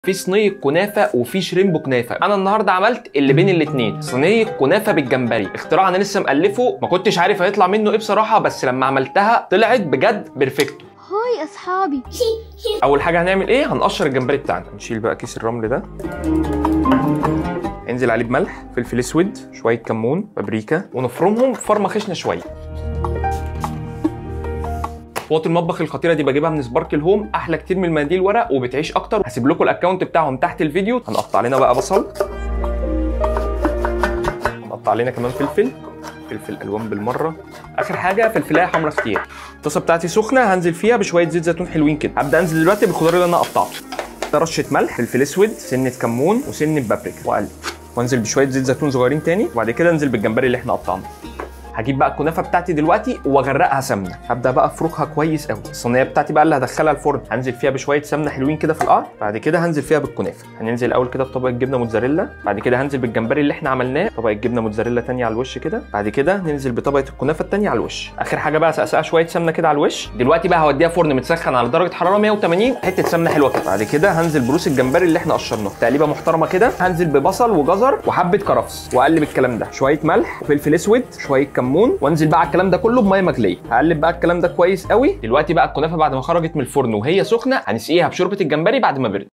في صينيه كنافه وفي شريمبو كنافه انا النهارده عملت اللي بين الاثنين صينيه كنافه بالجمبري اختراع انا لسه مالفه ما كنتش عارف هيطلع منه ايه بصراحه بس لما عملتها طلعت بجد بيرفكتو هاي اصحابي اول حاجه هنعمل ايه هنقشر الجمبري بتاعنا نشيل بقى كيس الرمل ده انزل عليه بملح فلفل اسود شويه كمون بابريكا ونفرمهم فرمه خشنه شويه خطوات المطبخ الخطيره دي بجيبها من سباركل هوم احلى كتير من المناديل ورق وبتعيش اكتر هسيب لكم الاكونت بتاعهم تحت الفيديو هنقطع لنا بقى بصل هنقطع لنا كمان فلفل فلفل الوان بالمره اخر حاجه فلفلايه حمرا كتير الطاسه بتاعتي سخنه هنزل فيها بشويه زيت زيتون حلوين كده هبدا انزل دلوقتي بالخضار اللي انا قطعته ده رشه ملح فلفل اسود سنه كمون وسنه بابريكا واقلب وانزل بشويه زيت زيتون صغيرين تاني وبعد كده انزل بالجمبري اللي احنا قطعناه هجيب بقى الكنافه بتاعتي دلوقتي واغرقها سمنه هبدا بقى افركها كويس قوي الصينيه بتاعتي بقى اللي هدخلها الفرن هنزل فيها بشويه سمنه حلوين كده في القعر بعد كده هنزل فيها بالكنافه هننزل الاول كده بطبقه جبنه موتزاريلا بعد كده هنزل بالجمبري اللي احنا عملناه طبقه جبنه موتزاريلا تانية على الوش كده بعد كده ننزل بطبقه الكنافه التانية على الوش اخر حاجه بقى سقسقها شويه سمنه كده على الوش دلوقتي بقى هوديها فرن متسخن على درجه حراره 180 حته سمنه حلوه كده بعد كده هنزل بروس الجمبري اللي احنا قشرناه تقليبه محترمه كده هنزل ببصل وجزر وحبه كرفس واقلب الكلام ده شويه ملح وفلفل اسود شويه كمون وانزل بقى على الكلام ده كله بميه مغليه هقلب بقى الكلام ده كويس قوي دلوقتي بقى الكنافه بعد ما خرجت من الفرن وهي سخنه هنسقيها بشوربه الجمبري بعد ما برد